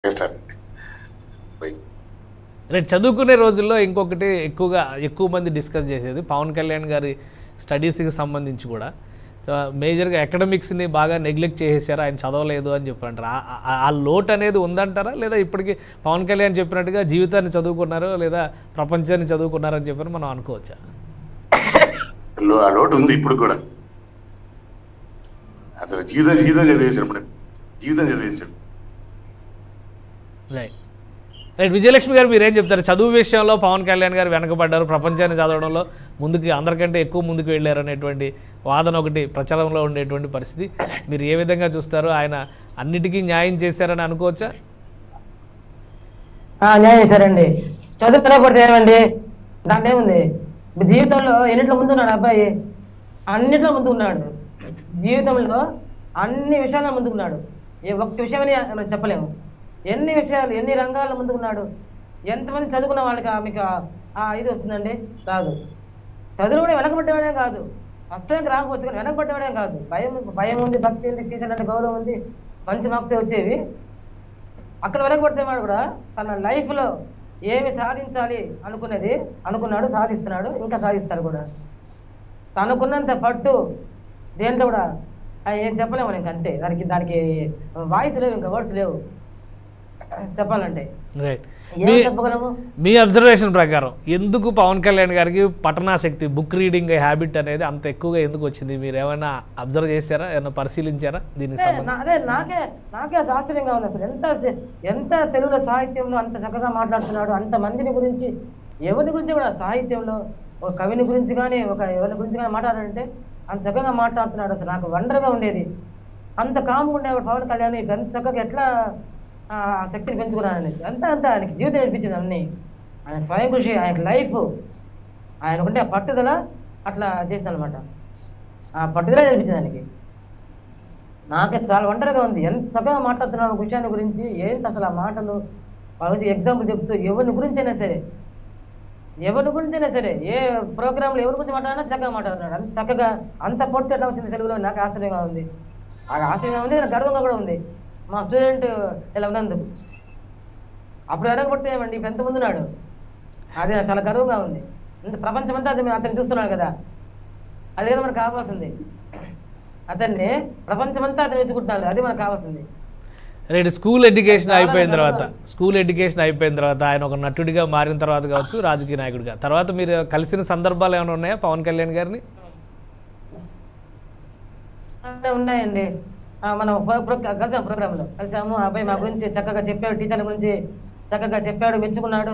చేస్తారండి పోయి రేపు చదువుకునే రోజుల్లో ఇంకొకటి ఎక్కువగా ఎక్కువ మంది డిస్కస్ చేసేది పవన్ కళ్యాణ్ గారి స్టడీస్కి సంబంధించి కూడా సో మేజర్గా అకాడమిక్స్ని బాగా నెగ్లెక్ట్ చేసేసారు ఆయన చదవలేదు అని చెప్పారంటారు ఆ- ఆ- ఆ లోటు అనేది ఉందంటారా లేదా ఇప్పటికీ పవన్ కళ్యాణ్ చెప్పినట్టుగా జీవితాన్ని చదువుకున్నారు లేదా ప్రపంచాన్ని చదువుకున్నారు అని చెప్పని మనం అనుకోవచ్చా లో- ఆ లోటు ఉంది ఇప్పుడు కూడా అతను జీవితం జీవితం చదివేశాడు ఇప్పుడు జీవితం చదివేశాడు రైట్ రైట్ విజయలక్ష్మి గారు మీరు ఏం చెప్తారు చదువు విషయంలో పవన్ కళ్యాణ్ గారు వెనకబడ్డారు ప్రపంచాన్ని చదవడంలో ముందుకు అందరికంటే ఎక్కువ ముందుకు వెళ్ళారు అనేటువంటి వాదన ఒకటి ప్రచారంలో ఉండేటువంటి పరిస్థితి మీరు ఏ విధంగా చూస్తారు ఆయన అన్నిటికీ న్యాయం చేశారని అనుకోవచ్చా ఆ, న్యాయం చేశారండి చదువుకునేప్పుడు ఏమండి దాంట్లో ఏముంది జీవితంలో ఎన్నిట్లో ముందున్నాడు అబ్బాయి అన్నిట్లో ముందుకున్నాడు జీవితంలో అన్ని విషయాల్లో ముందుకున్నాడు ఏ ఒక్క విషయమని మనం చెప్పలేము ఎన్ని విషయాలు ఎన్ని రంగాల్లో ముందుకున్నాడు ఎంతమంది చదువుకున్న వాళ్ళకి ఆ మీకు ఆ- ఆ ఇది వస్తుందండి రాదు చదువు కూడా వెనకబడ్డవాడే కాదు ఫస్ట్ ర్యాంక్ రాకపోతే కానీ వెనకబడ్డవాడే కాదు భయం భయం ఉంది భక్తి ఉంది టీచర్ అంటే గౌరవం ఉంది మంచి మార్క్స్ వచ్చేవి అక్కడ వెనకబడితేవాడు కూడా తన లైఫ్లో ఏమి సాధించాలి అనుకున్నది అనుకున్నాడు సాధిస్తున్నాడు ఇంకా సాధిస్తాడు కూడా తనకున్నంత పట్టు దేంట్లో కూడా ఆ, ఏం చెప్పలేము ఇంకా అంతే దానికి దానికి వాయిస్ లేవు ఇంకా వర్డ్స్ లేవు చెప్పాలంటే రైట్ ఏం మీ చెప్పగలము మీ అబ్జర్వేషన్ ప్రకారం ఎందుకు పవన్ కళ్యాణ్ గారికి పఠనాశక్తి బుక్ రీడింగ్ హ్యాబిట్ అనేది అంత ఎక్కువగా ఎందుకు వచ్చింది మీరు ఏమైనా అబ్జర్వ్ చేశారా ఏమైనా పరిశీలించారా దీనికి అదే సంబంధించి నా- అదే నాకే నాకే ఆశ్చర్యంగా ఉంది అసలు ఎంత ఎంత తెలుగులో సాహిత్యంలో అంత చక్కగా మాట్లాడుతున్నాడు అంత మందిని గురించి ఎవరి గురించి కూడా సాహిత్యంలో ఒక కవిని గురించి కానీ ఒక ఎవరి గురించి కానీ మాట్లాడాలంటే అంత చక్కగా మాట్లాడుతున్నాడు అసలు నాకు వండర్గా ఉండేది అంత కామ్గా ఉండేవాడు పవన్ కళ్యాణ్ ఎంత చక్కగా ఎట్లా ఆ శక్తిని పెంచుకున్నాడని అంత అంత ఆయనకి జీవితం నేర్పించింది అన్ని ఆయన స్వయం కృషి ఆయన లైఫ్ ఆయనకుంటే ఆ పట్టుదల అట్లా చేసింది అనమాట ఆ పట్టుదల నేర్పించింది ఆయనకి నాకే చాలా వండర్గా ఉంది ఎంత చక్కగా మాట్లాడుతున్నాడు విషయాన్ని గురించి ఏంటి అసలు ఆ మాటలు వాళ్ళ గురించి ఎగ్జాంపుల్ చెప్తూ ఎవరి గురించి అయినా సరే ఎవరి గురించి అయినా సరే ఏ ప్రోగ్రాంలో ఎవరి గురించి మాట్లాడినా చక్కగా మాట్లాడుతున్నాడు అంత చక్కగా అంత పొట్టు ఎట్లా వచ్చింది తెలుగులో నాకు ఆశ్చర్యంగా ఉంది ఆ ఆశ్చర్యంగా ఉంది నాకు గర్వంగా కూడా ఉంది మా స్టూడెంట్ ఇలా ఉన్నందుకు అప్పుడు వెనకబడితే ఏమండి ఇప్పుడు ఎంతమంది ఉన్నాడు అది నాకు చాలా గర్వంగా ఉంది ఇంత ప్రపంచమంతా అది అతను చూస్తున్నాడు కదా అదే కదా మనకు కావాల్సింది అతన్ని ప్రపంచమంతా అతను వెతుకుంటున్నాడు అది మనకు కావాల్సింది రైట్ స్కూల్ ఎడ్యుకేషన్ అయిపోయిన తర్వాత స్కూల్ ఎడ్యుకేషన్ అయిపోయిన తర్వాత ఆయన ఒక నటుడిగా మారిన తర్వాత కావచ్చు రాజకీయ నాయకుడిగా తర్వాత మీరు కలిసిన సందర్భాలు ఏమైనా ఉన్నాయా పవన్ కళ్యాణ్ గారిని అంటే ఉన్నాయండి ఆ, మనం ప్రో- ప్రో- కలిసాం ప్రోగ్రాంలో కలిసాము ఆ అబ్బాయి మా గురించి చక్కగా చెప్పాడు టీచర్ల గురించి చక్కగా చెప్పాడు మెచ్చుకున్నాడు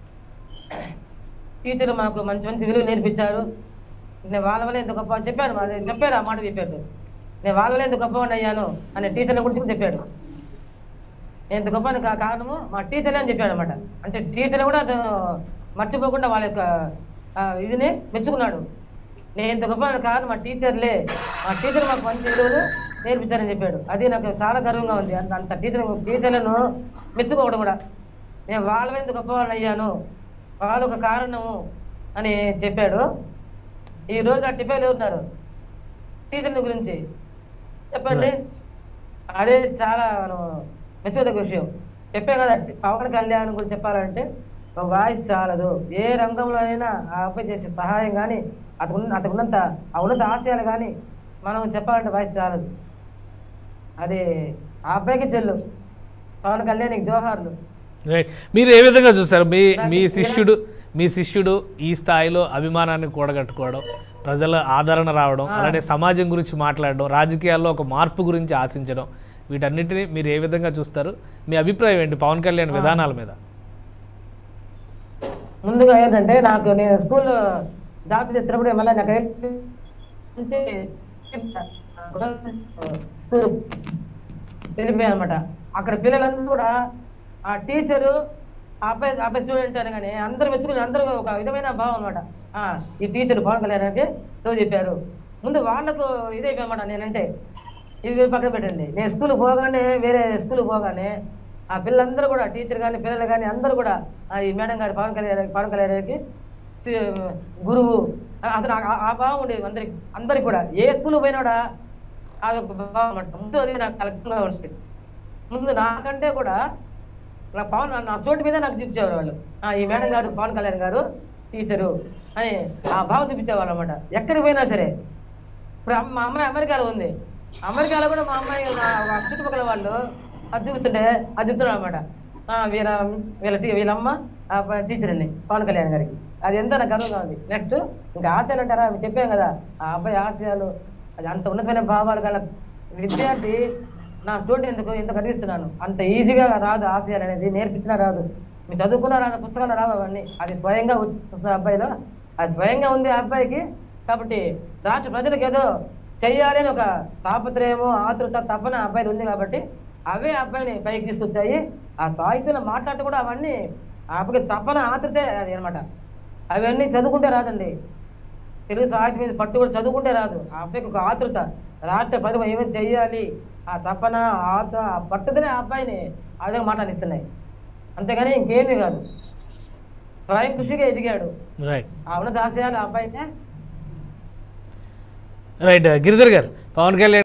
టీచర్లు మాకు మంచి మంచి విలువ నేర్పించారు నేను వాళ్ళ వల్ల ఎంత గొప్ప చెప్పాడు మా- చెప్పాడు ఆ మాట చెప్పాడు నేను వాళ్ళ వల్ల ఎంత గొప్పవాడిని అయ్యాను అనే టీచర్ల గురించి కూడా చెప్పాడు నేను ఎంత గొప్ప కారణము మా టీచర్లే అని చెప్పాడు అనమాట అంటే టీచర్లు కూడా అతను మర్చిపోకుండా వాళ్ళ యొక్క ఆ, ఇదిని మెచ్చుకున్నాడు నేను ఇంత గొప్ప కాదు మా టీచర్లే మా టీచర్ మాకు మంచి విలువలు నేర్పించారని చెప్పాడు అది నాకు చాలా గర్వంగా ఉంది అంత అంత టీచర్ టీచర్లను మెచ్చుకోవడం కూడా నేను వాళ్ళ మీద గొప్పవాళ్ళని అయ్యాను వాళ్ళు ఒక కారణము అని చెప్పాడు ఈ రోజు ఆ టిఫైలు ఉన్నారు టీచర్ల గురించి చెప్పండి అదే చాలా మనం మెచ్చుకోదగ్గ విషయం చెప్పే కదా పవన్ కళ్యాణ్ గురించి చెప్పాలంటే ఒక వాయిస్ చాలదు ఏ రంగంలో అయినా ఆ అబ్బాయి చేసే సహాయం కానీ అతను అతను ఉన్నంత ఆ ఉన్నత ఆశయాలు కానీ మనం చెప్పాలంటే వాయిస్ చాలదు అది ఆ అబ్బాయికి చెల్లు పవన్ కళ్యాణ్ జోహార్లు రైట్ మీరు ఏ విధంగా చూస్తారు మీ మీ శిష్యుడు మీ శిష్యుడు ఈ స్థాయిలో అభిమానాన్ని కూడగట్టుకోవడం ప్రజల ఆదరణ రావడం అలానే సమాజం గురించి మాట్లాడడం రాజకీయాల్లో ఒక మార్పు గురించి ఆశించడం వీటన్నిటిని మీరు ఏ విధంగా చూస్తారు మీ అభిప్రాయం ఏంటి పవన్ కళ్యాణ్ విధానాల మీద ముందుగా ఏంటంటే నాకు నేను స్కూల్లో జాబ్ చేస్తున్నప్పుడు మళ్ళీ నాకు నుంచి స్కూల్ వెళ్ళిపోయాను అనమాట అక్కడ పిల్లలందరూ కూడా ఆ టీచరు ఆ అబ్బాయి ఆ అబ్బాయి స్టూడెంట్ అనగానే అందరూ మెచ్చుకుని అందరూ ఒక విధమైన భావం అనమాట ఈ టీచర్ పవన్ కళ్యాణ్ అంటే రోజు చెప్పారు ముందు వాళ్ళకు ఇదైపోయామాట నేనంటే ఇది మీరు పక్కన పెట్టండి నేను స్కూల్ పోగానే వేరే స్కూల్ పోగానే ఆ పిల్లలందరూ కూడా టీచర్ కానీ పిల్లలు కానీ అందరూ కూడా ఆ ఈ మేడం గారి పవన్ కళ్యాణ్ పవన్ కళ్యాణ్ గారికి తి- గురువు ఆ- అతను ఆ- ఆ భావం ఉండేది అందరికి అందరికి కూడా ఏ స్కూల్ పోయినా కూడా అది ఒక భావం అన్నమాట ముందు అది నాకు కలెక్టర్గా ఉంటుంది ముందు నాకంటే కూడా నా పవన్ నా చోటు మీద నాకు చూపించేవారు వాళ్ళు ఆ, ఈ మేడం గారు పవన్ కళ్యాణ్ గారు టీచరు అని ఆ భావం చూపించేవాళ్ళు అనమాట ఎక్కడికి పోయినా సరే ఇప్పుడు అమ్మ- మా అమ్మాయి అమెరికాలో ఉంది అమెరికాలో కూడా మా అమ్మాయి మా- మా చుట్టుపక్కల వాళ్ళు అది చూపిస్తుంటే అది చెప్తున్నాడు అనమాట వీళ్ళ వీళ్ళ టీ- వీళ్ళ అమ్మ ఆ ప- టీచర్ అండి పవన్ కళ్యాణ్ గారికి అది ఎంత నాకు గర్వంగా ఉంది నెక్స్ట్ ఇంకా ఆశయాలు అంటారా అవి చెప్పాం కదా ఆ అబ్బాయి ఆశయాలు అది అంత ఉన్నతమైన భావాలు గల విద్యార్థి నా స్టూడెంట్ ఎందుకు ఇంత కనిపిస్తున్నాను అంత ఈజీగా రాదు ఆశయాలు అనేది నేర్పించినా రాదు మీరు చదువుకున్న రాదు పుస్తకాలు రావు అవన్నీ అది స్వయంగా వచ్చిన అబ్బాయిలో అది స్వయంగా ఉంది ఆ అబ్బాయికి కాబట్టి రాష్ట్ర ప్రజలకు ఏదో చెయ్యాలి అని ఒక తాపత్రయము ఆతృత తపన ఆ అబ్బాయిలు ఉంది కాబట్టి అవే ఆ అబ్బాయిని పైకి తీసుకొచ్చాయి ఆ సాహిత్యంలో మాట్లాడితే కూడా అవన్నీ ఆ అబ్బాయికి తపన ఆతృతే అది అనమాట అవన్నీ చదువుకుంటే రాదండి తెలుగు సాహిత్యం మీద పట్టు కూడా చదువుకుంటే రాదు ఆ అబ్బాయికి ఒక ఆతృత రాష్ట్ర ప్రతిభ ఏమేమి చెయ్యాలి ఆ తపన ఆ ఆత ఆ పట్టుదలే ఆ అబ్బాయిని అదే మాట్లాడిస్తున్నాయి అంతేగాని ఇంకేమీ కాదు స్వయం కృషిగా ఎదిగాడు రైట్ ఆ ఉన్నత ఆశయాలు ఆ అబ్బాయినే రైట్ గిరిధర్ గారు పవన్ కళ్యాణ్